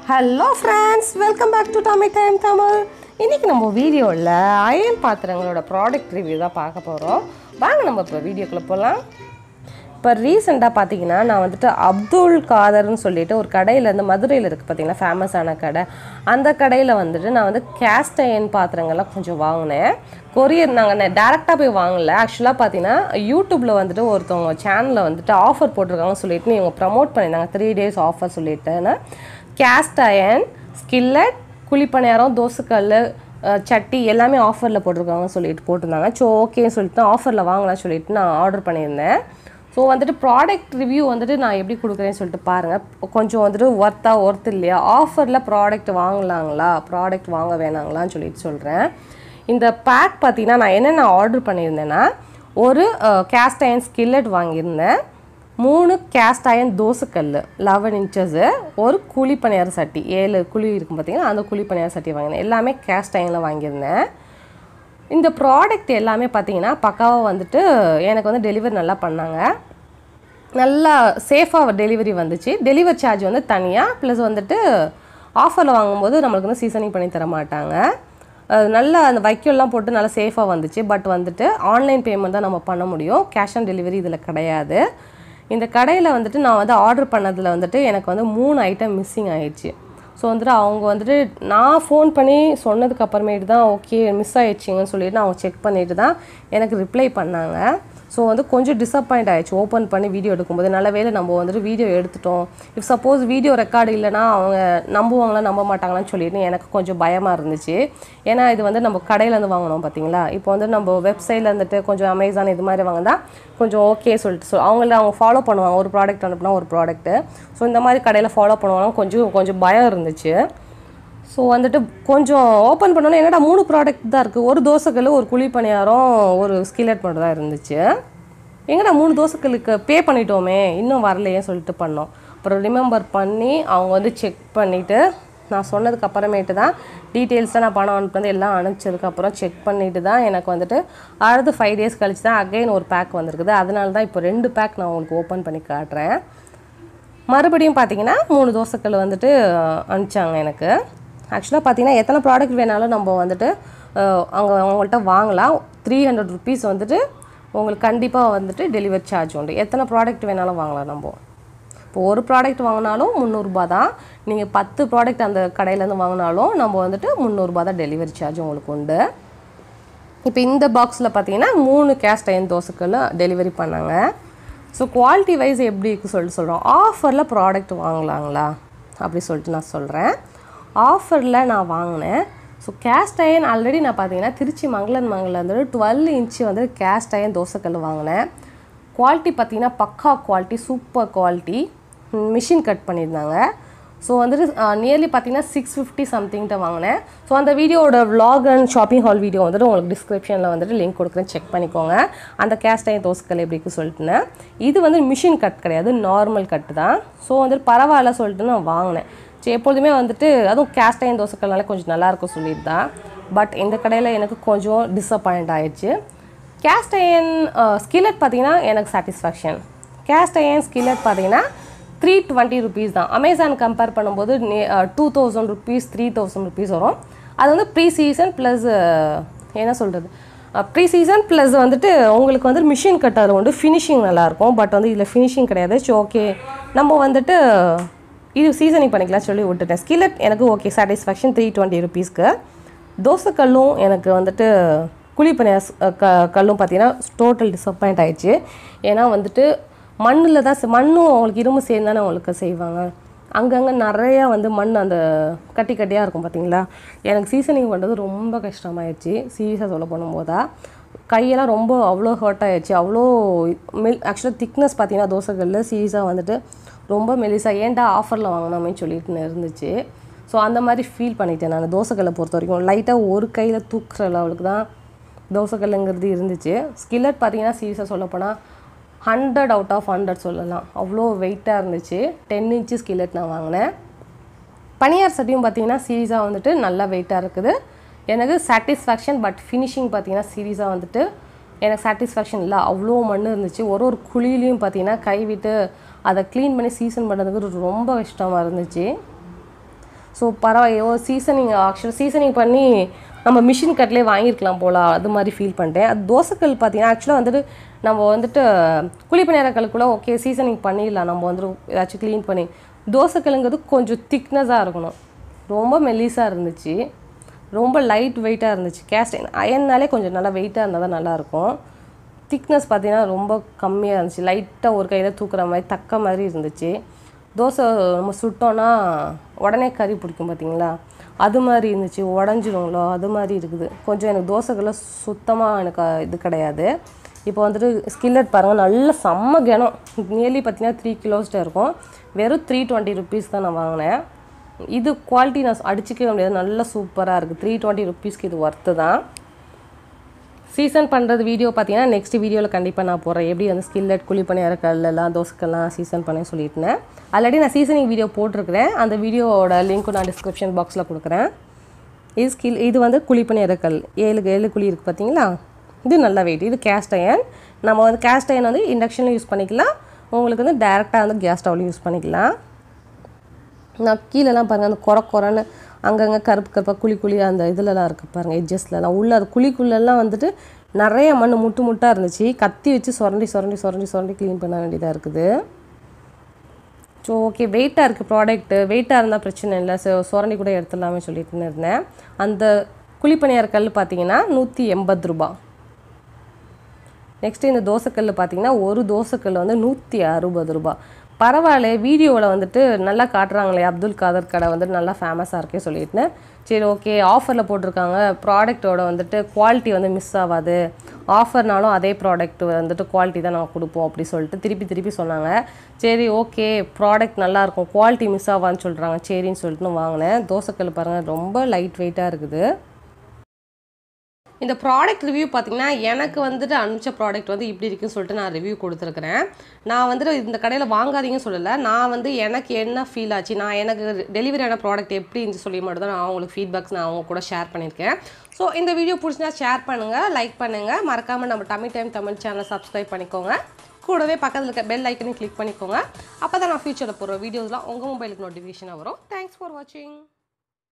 hello friends welcome back to Tommy time Tamil இன்றைக்கி நம்ம வீடியோவில் அயன் பாத்திரங்களோட ப்ராடக்ட் ரிவ்யூ தான் பார்க்க போகிறோம் வாங்க நம்ம இப்போ வீடியோக்குள்ளே போகலாம் இப்போ ரீசெண்டாக பார்த்தீங்கன்னா நான் வந்துட்டு அப்துல் காதர்னு சொல்லிட்டு ஒரு கடையிலேருந்து மதுரையில் இருக்குது பார்த்தீங்கன்னா ஃபேமஸான கடை அந்த கடையில் வந்துட்டு நான் வந்து கேஸ்ட் அயன் பாத்திரங்கள்லாம் கொஞ்சம் வாங்கினேன் கொரியர் நாங்கள் டேரெக்டாக போய் வாங்கல ஆக்சுவலாக பார்த்தீங்கன்னா யூடியூப்பில் வந்துட்டு ஒருத்தவங்க சேனலில் வந்துட்டு ஆஃபர் போட்டிருக்காங்கன்னு சொல்லிட்டு இவங்க ப்ரமோட் பண்ணியிருந்தாங்க த்ரீ டேஸ் ஆஃபர் சொல்லிட்டுன்னு கேஸ்ட் அயன் ஸ்கில்லட் குழிப்பணியாரம் தோசைக்கல் அஹ், சட்டி எல்லாமே ஆஃபரில் போட்டிருக்காங்கன்னு சொல்லிட்டு போட்டிருந்தாங்க ஸோ ஓகேன்னு சொல்லிட்டு ஆஃபரில் வாங்கலாம் சொல்லிட்டு நான் ஆர்டர் பண்ணியிருந்தேன் ஸோ வந்துட்டு ப்ராடக்ட் ரிவ்யூ வந்துட்டு நான் எப்படி கொடுக்குறேன்னு சொல்லிட்டு பாருங்கள் கொஞ்சம் வந்துட்டு ஒர்த்தா ஒர்த் இல்லையா ஆஃபரில் ப்ராடக்ட் வாங்கலாங்களா ப்ராடக்ட் வாங்க வேணாங்களான்னு சொல்லிட்டு சொல்கிறேன் இந்த பேக் பார்த்தீங்கன்னா நான் என்னென்ன ஆர்டர் பண்ணியிருந்தேன்னா ஒரு கேஸ்ட் அயன் ஸ்கில்லட் வாங்கியிருந்தேன் மூணு கேஸ்ட் அயன் தோசைக்கல் லெவன் இன்ச்சஸு ஒரு குழி பணியார சட்டி ஏழு குழி இருக்கும் பார்த்தீங்கன்னா அந்த குழி பணியார சட்டி வாங்கினேன் எல்லாமே கேஸ்ட் அயனில் வாங்கியிருந்தேன் இந்த ப்ராடக்ட் எல்லாமே பார்த்தீங்கன்னா பக்காவாக வந்துட்டு எனக்கு வந்து டெலிவரி நல்லா பண்ணாங்க நல்லா சேஃபாக டெலிவரி வந்துச்சு டெலிவரி சார்ஜ் வந்து தனியாக ப்ளஸ் வந்துட்டு ஆஃபரில் வாங்கும்போது நம்மளுக்கு வந்து சீசனிங் பண்ணி தர மாட்டாங்க அது நல்லா அந்த வைக்கோல்லாம் போட்டு நல்லா சேஃபாக வந்துச்சு பட் வந்துட்டு ஆன்லைன் பேமெண்ட் தான் நம்ம பண்ண முடியும் கேஷ் ஆன் டெலிவரி இதில் கிடையாது இந்த கடையில் வந்துட்டு நான் வந்து ஆர்டர் பண்ணதில் வந்துட்டு எனக்கு வந்து மூணு ஐட்டம் மிஸ்ஸிங் ஆயிடுச்சு ஸோ வந்துட்டு அவங்க வந்துட்டு நான் ஃபோன் பண்ணி சொன்னதுக்கு அப்புறமேட்டு தான் ஓகே மிஸ் ஆயிடுச்சிங்கன்னு சொல்லிட்டு அவங்க செக் பண்ணிட்டு தான் எனக்கு ரிப்ளை பண்ணாங்க ஸோ வந்து கொஞ்சம் டிசப்பாயிண்ட் ஆயிடுச்சு ஓப்பன் பண்ணி வீடியோ எடுக்கும்போது நல்ல வேளை நம்ம வந்துட்டு வீடியோ எடுத்துட்டோம் இஃப் சப்போஸ் வீடியோ ரெக்கார்டு இல்லைன்னா அவங்க நம்புவாங்களா நம்ப மாட்டாங்களான்னு சொல்லிட்டு எனக்கு கொஞ்சம் பயமாக இருந்துச்சு ஏன்னா இது வந்து நம்ம கடையிலேருந்து வாங்கணும் பார்த்தீங்களா இப்போ வந்து நம்ம வெப்சைட்டில் இருந்துட்டு கொஞ்சம் அமேசான் இது மாதிரி வாங்கினா கொஞ்சம் ஓகே சொல்லிட்டு சொல் அவங்கள அவங்க ஃபாலோ பண்ணுவாங்க ஒரு ப்ராடக்ட் அனுப்புனா ஒரு ப்ராடக்ட்டு ஸோ இந்த மாதிரி கடையில் ஃபாலோ பண்ணுவாங்க கொஞ்சம் கொஞ்சம் பயம் இருந்துச்சு ஸோ வந்துட்டு கொஞ்சம் ஓப்பன் பண்ணோன்னே என்னடா மூணு ப்ராடக்ட் தான் இருக்குது ஒரு தோசைக்கல் ஒரு குழி பணியாரம் ஒரு ஸ்கில்லட் மட்டும் தான் இருந்துச்சு எங்கடா மூணு தோசைக்கல்லுக்கு பே பண்ணிட்டோமே இன்னும் வரலையே சொல்லிட்டு பண்ணோம் அப்புறம் ரிமெம்பர் பண்ணி அவங்க வந்து செக் பண்ணிவிட்டு நான் சொன்னதுக்கு அப்புறமேட்டு தான் டீட்டெயில்ஸாக நான் பணம் அனுப்புனது எல்லாம் அனுப்பிச்சதுக்கப்புறம் செக் பண்ணிட்டு தான் எனக்கு வந்துட்டு அடுத்து ஃபைவ் டேஸ் கழிச்சு தான் அகைன் ஒரு பேக் வந்திருக்குது அதனால தான் இப்போ ரெண்டு பேக் நான் உங்களுக்கு ஓப்பன் பண்ணி காட்டுறேன் மறுபடியும் பார்த்தீங்கன்னா மூணு தோசைக்கல் வந்துட்டு அஹ், அனுப்பிச்சாங்க எனக்கு ஆக்சுவலாக பார்த்தீங்கன்னா எத்தனை ப்ராடக்ட் வேணாலும் நம்ம வந்துட்டு அஹ், அங்கே அவங்கள்ட்ட வாங்கலாம் த்ரீ ஹண்ட்ரட் ருபீஸ் வந்துட்டு உங்களுக்கு கண்டிப்பாக வந்துட்டு டெலிவரி சார்ஜ் உண்டு எத்தனை ப்ராடக்ட் வேணாலும் வாங்கலாம் நம்ம இப்போ ஒரு ப்ராடக்ட் வாங்கினாலும் முந்நூறுரூபா தான் நீங்கள் பத்து ப்ராடக்ட் அந்த கடையிலேருந்து வாங்கினாலும் நம்ம வந்துட்டு முந்நூறுரூபா தான் டெலிவரி சார்ஜ் உங்களுக்கு உண்டு இப்போ இந்த பாக்ஸில் பார்த்தீங்கன்னா மூணு கேஸ்ட் அயன் தோசைக்கல் டெலிவரி பண்ணாங்க ஸோ குவாலிட்டி வைஸ் எப்படி இருக்கு சொல்லிட்டு சொல்கிறோம் ஆஃபரில் ப்ராடக்ட் வாங்கலாங்களா அப்படி சொல்லிட்டு நான் சொல்கிறேன் ஆஃபரில் நான் வாங்கினேன் ஸோ கேஸ்ட் அயன் ஆல்ரெடி நான் பார்த்தீங்கன்னா திருச்சி மங்களன் மங்கலில் வந்து டுவெல் இன்ச்சு வந்து கேஸ்ட் அயன் தோசைக்கல் வாங்கினேன் குவாலிட்டி பார்த்தீங்கன்னா பக்கா quality super quality machine cut பண்ணியிருந்தாங்க ஸோ வந்துட்டு நியர்லி பார்த்தீங்கன்னா சிக்ஸ் ஃபிஃப்டி சம்திங்கிட்ட வாங்கினேன் ஸோ அந்த வீடியோட vlog and shopping haul video வந்துட்டு உங்களுக்கு டிஸ்கிரிப்ஷனில் வந்துட்டு லிங்க் கொடுக்குறேன் செக் பண்ணிக்கோங்க அந்த கேஸ்ட் அயன் தோசைக்கல் எப்படி இருக்கு சொல்லிட்டுனேன் இது வந்து மிஷின் கட் கிடையாது நார்மல் கட் தான் ஸோ வந்துட்டு பரவாயில்ல சொல்லிட்டு நான் வாங்கினேன் ஸோ எப்பொழுதுமே வந்துட்டு அதுவும் கேஸ்ட் அயன் தோசைக்கல்னால கொஞ்சம் நல்லாயிருக்கும் சொல்லிட்டு தான் பட் இந்த கடையில் எனக்கு கொஞ்சம் டிசப்பாயிண்ட் ஆயிடுச்சு கேஸ்ட் அயன் ஸ்கில்லட் பார்த்தீங்கன்னா எனக்கு சாட்டிஸ்ஃபேக்ஷன் கேஸ்ட் அயன் ஸ்கில்லட் பார்த்தீங்கன்னா த்ரீ டுவெண்ட்டி ருபீஸ் தான் அமேசான் கம்பேர் பண்ணும்போது two thousand rupees three thousand rupees வரும் அது வந்து ப்ரீ சீசன் ப்ளஸ் என்ன சொல்கிறது ப்ரீ சீசன் ப்ளஸ் வந்துட்டு உங்களுக்கு வந்து மிஷின் கட்டர் வந்து ஃபினிஷிங் நல்லாயிருக்கும் பட் வந்து இதில் ஃபினிஷிங் கிடையாது ஸோ ஓகே நம்ம வந்துட்டு இது சீசனிங் பண்ணிக்கலாம் சொல்லி விட்டுட்டேன் ஸ்கில்லட் எனக்கு ஓகே சாட்டிஸ்ஃபேக்ஷன் த்ரீ டுவெண்ட்டி ருபீஸ்க்கு தோசைக்கல்லும் எனக்கு வந்துட்டு குழிப்பனையா க கல்லும் பார்த்தீங்கன்னா டோட்டல் டிசப்பாயிண்ட் ஆயிடுச்சு ஏன்னா வந்துட்டு மண்ணில் தான் செ- மண்ணும் அவங்களுக்கு இரும்பு சேர்ந்து தானே அவங்களுக்கு செய்வாங்க அங்கங்கே நிறையா வந்து மண் அந்த கட்டி கட்டியாக இருக்கும் பார்த்தீங்களா எனக்கு சீசனிங் பண்ணுறது ரொம்ப கஷ்டமாயிடுச்சு சீரியஸாக சொல்ல போகும்போதா கையெல்லாம் ரொம்ப அவ்வளோ ஹர்ட் ஆயிடுச்சு அவ்வளோ மில் ஆக்சுவலாக திக்னஸ் பார்த்தீங்கன்னா தோசைக்கல்ல சீரியஸாக வந்துட்டு ரொம்ப மெலிசா ஏன்டா ஆஃபரில் வாங்கினோமே சொல்லிட்டு இருந்துச்சு ஸோ அந்த மாதிரி ஃபீல் பண்ணிட்டேன் நான் தோசைக்கல்லை பொறுத்த வரைக்கும் லைட்டாக ஒரு கையில் தூக்குற லெவலுக்கு தான் தோசைக்கல்லுங்கிறது இருந்துச்சு ஸ்கில்லட் பார்த்தீங்கன்னா சீரியஸாக சொல்லப்போனால் ஹண்ட்ரட் அவுட் ஆஃப் ஹண்ட்ரட் சொல்லலாம் அவ்வளோ வெயிட்டாக இருந்துச்சு டென் இன்ச்சு ஸ்கில்லட் நான் வாங்கினேன் பனியார் சட்டியும் பார்த்தீங்கன்னா சீரியஸாக வந்துட்டு நல்லா வெயிட்டாக இருக்குது எனக்கு சாட்டிஸ்ஃபேக்ஷன் பட் ஃபினிஷிங் பார்த்தீங்கன்னா சீரியஸாக வந்துட்டு எனக்கு சாட்டிஸ்ஃபேக்ஷன் இல்லை அவ்வளோ மண் இருந்துச்சு ஒரு ஒரு குழியிலையும் பார்த்தீங்கன்னா கை விட்டு அதை க்ளீன் பண்ணி சீசன் பண்ணுறதுக்கு ரொம்ப கஷ்டமாக இருந்துச்சு ஸோ பரவாயில்லையோ சீசனிங் ஆக்சுவல் சீசனிங் பண்ணி நம்ம மிஷின் கட்லேயே வாங்கியிருக்கலாம் போல அது மாதிரி ஃபீல் பண்ணிட்டேன் அது தோசைக்கல் பார்த்தீங்கன்னா ஆக்சுவலாக வந்துட்டு நம்ம வந்துட்டு குழிப்பு நேரக்கலுக்குள்ளே ஓகே சீசனிங் பண்ணிடலாம் நம்ம வந்துட்டு ஏதாச்சும் க்ளீன் பண்ணி தோசைக்கல்லுங்கிறது கொஞ்சம் திக்னஸாக இருக்கணும் ரொம்ப மெல்லிஸாக இருந்துச்சு ரொம்ப லைட் வெயிட்டாக இருந்துச்சு கேஸ்ட் அயன்னாலே கொஞ்சம் நல்லா வெயிட்டாக இருந்தால் தான் நல்லாயிருக்கும் திக்னஸ் பார்த்தீங்கன்னா ரொம்ப கம்மியாக இருந்துச்சு லைட்டாக ஒரு கையில் தூக்குற மாதிரி தக்க மாதிரி இருந்துச்சு தோசை நம்ம சுட்டோன்னா உடனே கறி பிடிக்கும் பார்த்தீங்களா அது மாதிரி இருந்துச்சு உடஞ்சிருங்களோ அது மாதிரி இருக்குது கொஞ்சம் எனக்கு தோசைகளை சுத்தமாக எனக்கு இது கிடையாது இப்போ வந்துட்டு ஸ்கில்லட் பாருங்கள் நல்ல செம்ம கனம் நியர்லி பார்த்தீங்கன்னா த்ரீ கிலோஸ்ட்ட இருக்கும் வெறும் த்ரீ டுவெண்ட்டி ருபீஸ் தான் நான் வாங்கினேன் இது குவாலிட்டி நான் அடிச்சிக்கவே முடியாது நல்ல சூப்பராக இருக்குது த்ரீ டுவெண்ட்டி ருபீஸ்க்கு இது ஒர்த்து தான் சீசன் பண்ணுறது வீடியோ பார்த்தீங்கன்னா நெக்ஸ்ட் வீடியோவில் கண்டிப்பாக நான் போடுறேன் எப்படி வந்து ஸ்கில்லட் குழி பணியார கல்லெல்லாம் தோசைக்கெல்லாம் சீசன் பண்ண சொல்லியிருந்தேன் ஆல்ரெடி நான் சீசனிங் வீடியோ போட்டிருக்கிறேன் அந்த வீடியோவோட லிங்க்கும் நான் டிஸ்கிரிப்ஷன் பாக்ஸில் கொடுக்குறேன் இது ஸ்கில் இது வந்து குழி பணியார கல் ஏழு ஏழு குழி இருக்குது பார்த்தீங்களா இது நல்ல வெயிட் இது கேஸ்ட் அயன் நம்ம வந்து கேஸ்ட் அயன் வந்து இண்டக்ஷன்லையும் யூஸ் பண்ணிக்கலாம் உங்களுக்கு வந்து டேரெக்டாக வந்து கேஸ் ஸ்டவ்லையும் யூஸ் பண்ணிக்கலாம் நான் கீழெல்லாம் பாருங்கள் அந்த குறை குறைன்னு அங்கங்கே கருப்பு கருப்பாக குழி குழி அந்த இதுலலாம் இருக்குது பாருங்கள் எட்ஜஸ்லலாம் உள்ளே அது குழிக்குள்ளெல்லாம் வந்துட்டு நிறைய மண் முட்டு முட்டாக இருந்துச்சு கத்தி வச்சு சுரண்டி சுரண்டி சுரண்டி சுரண்டி க்ளீன் பண்ண வேண்டியதாக இருக்குது ஸோ ஓகே வெயிட்டாக இருக்குது ப்ராடக்ட்டு வெயிட்டாக இருந்தால் பிரச்சனை இல்லை ஸோ சுரண்டி கூட எடுத்துடலாமே சொல்லிட்டு இருந்தேன் அந்த குழிப்பணியார கல் பார்த்தீங்கன்னா நூற்றி எண்பது ரூபா நெக்ஸ்ட்டு இந்த தோசைக்கல் பார்த்தீங்கன்னா ஒரு தோசைக்கல் வந்து நூற்றி அறுபது ரூபா பரவாயில்ல வீடியோவில் வந்துட்டு நல்லா காட்டுறாங்களே அப்துல் காதர் கடை வந்துட்டு நல்லா ஃபேமஸாக இருக்கே சொல்லிட்டேன் சரி ஓகே ஆஃபரில் போட்டிருக்காங்க ப்ராடக்ட்டோட வந்துட்டு குவாலிட்டி வந்து மிஸ் ஆகாது ஆஃபர்னாலும் அதே ப்ராடக்ட் வந்துட்டு குவாலிட்டி தான் நாங்கள் கொடுப்போம் அப்படி சொல்லிட்டு திருப்பி திருப்பி சொன்னாங்க சரி ஓகே ப்ராடக்ட் நல்லாயிருக்கும் குவாலிட்டி மிஸ் ஆகான்னு சொல்கிறாங்க சரின்னு சொல்லிட்டு நான் வாங்கினேன் தோசைக்கல் பாருங்கள் ரொம்ப லைட் வெயிட்டாக இருக்குது இந்த ப்ராடக்ட் ரிவ்யூ பார்த்தீங்கன்னா எனக்கு வந்துட்டு அனுப்பிச்ச ப்ராடக்ட் வந்து இப்படி இருக்குன்னு சொல்லிட்டு நான் ரிவ்யூ கொடுத்துருக்குறேன் நான் வந்துட்டு இந்த கடையில் வாங்காதீங்கன்னு சொல்லலை நான் வந்து எனக்கு என்ன ஃபீல் ஆச்சு நான் எனக்கு டெலிவரி ஆன ப்ராடக்ட் எப்படி இருந்துச்சு சொல்லி மட்டும் தான் நான் அவங்களுக்கு ஃபீட்பேக்ஸ் நான் அவங்க கூட ஷேர் பண்ணியிருக்கேன் ஸோ இந்த வீடியோ பிடிச்சினா ஷேர் பண்ணுங்கள் லைக் பண்ணுங்கள் மறக்காமல் நம்ம தமிழ் டைம் தமிழ் சேனலை சப்ஸ்கிரைப் பண்ணிக்கோங்க கூடவே பக்கத்தில் இருக்க பெல் ஐக்கனையும் கிளிக் பண்ணிக்கோங்க அப்போ தான் நான் ஃபியூச்சரில் போகிற வீடியோஸ்லாம் உங்கள் மொபைலுக்கு நோட்டிஃபிகேஷனாக வரும் தேங்க்ஸ் ஃபார் வாட்சிங்